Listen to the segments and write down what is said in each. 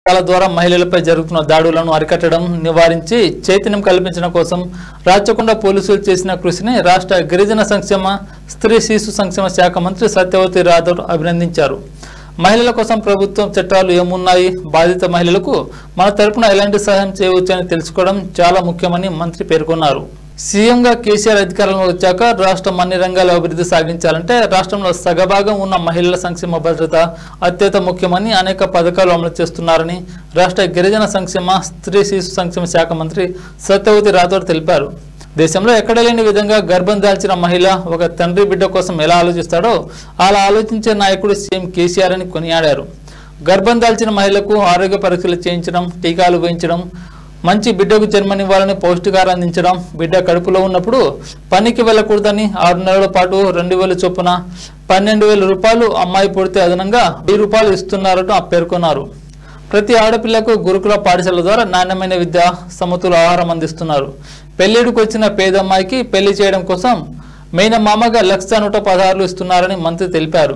వాళ్ళ ద్వారా మహిళలపై జరుగుతున్న దాడులను అరికట్టడం నివారించి చైతన్యం కల్పించడం కోసం రాచకొండ పోలీసులు చేసిన కృషిని రాష్ట్ర గిరిజన సంక్షేమ స్త్రీ శిశు సంక్షేమ శాఖ మంత్రి సత్యవతి రాథోడ్ అభినందించారు మహిళల కోసం ప్రభుత్వం చట్టాలు ఏమున్నాయి బాధిత మహిళలకు మన తరపున ఎలాంటి సహాయం చేయవచ్చని తెలుసుకోవడం చాలా ముఖ్యమని మంత్రి పేర్కొన్నారు సీఎంగా కేసీఆర్ అధికారంలో వచ్చాక రాష్ట్రం అన్ని రంగాల అభివృద్ధి సాగించాలంటే రాష్ట్రంలో సగభాగం ఉన్న మహిళల సంక్షేమ భద్రత అత్యంత ముఖ్యమని అనేక పథకాలు అమలు చేస్తున్నారని రాష్ట్ర గిరిజన సంక్షేమ స్త్రీ శిశు సంక్షేమ శాఖ మంత్రి సత్యవతి రాథోడ్ తెలిపారు దేశంలో ఎక్కడ లేని విధంగా గర్భం దాల్చిన మహిళ ఒక తండ్రి బిడ్డ కోసం ఎలా ఆలోచిస్తాడో అలా ఆలోచించే నాయకుడు సీఎం కేసీఆర్ అని కొనియాడారు గర్భం దాల్చిన మహిళకు ఆరోగ్య పరీక్షలు చేయించడం టీకాలు వేయించడం మంచి బిడ్డకు జన్మనివ్వాలని పౌష్టికారం అందించడం బిడ్డ కడుపులో ఉన్నప్పుడు పనికి వెళ్ళకూడదని ఆరు నెలల పాటు రెండు వేల చొప్పున పన్నెండు వేల రూపాయలు అమ్మాయి పుడితే అదనంగా వెయ్యి రూపాయలు ఇస్తున్నారని పేర్కొన్నారు ప్రతి ఆడపిల్లకు గురుకుల పాఠశాల ద్వారా నాణ్యమైన విద్య సమతుల ఆహారం అందిస్తున్నారు పెళ్లిడికి వచ్చిన పేదమ్మాయికి పెళ్లి చేయడం కోసం మెయిన మామగా లక్ష నూట పదహారులు ఇస్తున్నారని మంత్రి తెలిపారు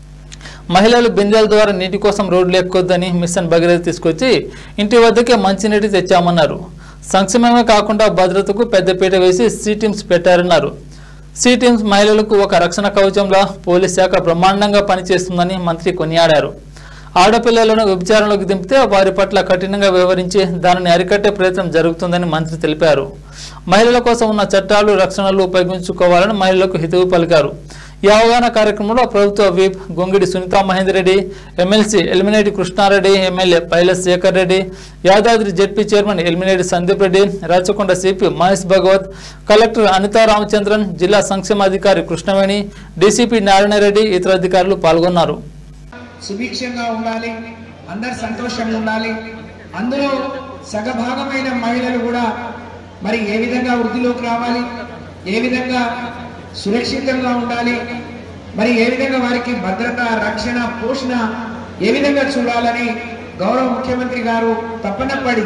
మహిళలు బిందెల ద్వారా నీటి కోసం రోడ్లు ఎక్కొద్దని మిషన్ భగీరథ తీసుకొచ్చి ఇంటి వద్దకే మంచినీటి తెచ్చామన్నారు సంక్షేమమే కాకుండా భద్రతకు పెద్దపీట వేసి సీ టీమ్స్ పెట్టారన్నారు సీ టీమ్స్ మహిళలకు ఒక రక్షణ కవచంలా పోలీస్ శాఖ బ్రహ్మాండంగా పనిచేస్తుందని మంత్రి కొనియాడారు ఆడపిల్లలను విచారణలోకి దింపితే వారి పట్ల కఠినంగా వ్యవహరించి దానిని అరికట్టే ప్రయత్నం జరుగుతుందని మంత్రి తెలిపారు మహిళల కోసం ఉన్న చట్టాలు రక్షణలు ఉపయోగించుకోవాలని మహిళలకు హితవు పలికారు ఈ అవగాహన కార్యక్రమంలో ప్రభుత్వ whip Gongidi Sunitha Mahender Reddy MLC Elimineti Krishna Reddy MLA Pailla Shekar Reddy Yadadri ZP chairman Elimineti Sandeep Reddy Rachakonda CP Mahesh Bhagwat collector Anitha Ramachandran జిల్లా సంక్షేమాధికారి కృష్ణవేణి డీసీపీ నారాయణరెడ్డి ఇతర అధికారులు పాల్గొన్నారు సుభిక్షంగా ఉండాలి అందరు సంతోషంగా ఉండాలి అందులో సగభాగమైన మహిళలు కూడా మరి ఏ విధంగా వృద్ధిలోకి రావాలి ఏ విధంగా సురక్షితంగా ఉండాలి మరి ఏ విధంగా వారికి భద్రత రక్షణ పోషణ ఏ విధంగా చూడాలని గౌరవ ముఖ్యమంత్రి గారు తప్పన పడి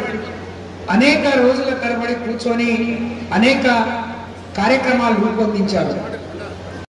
అనేక రోజుల తరబడి కూర్చొని అనేక కార్యక్రమాలు రూపొందించారు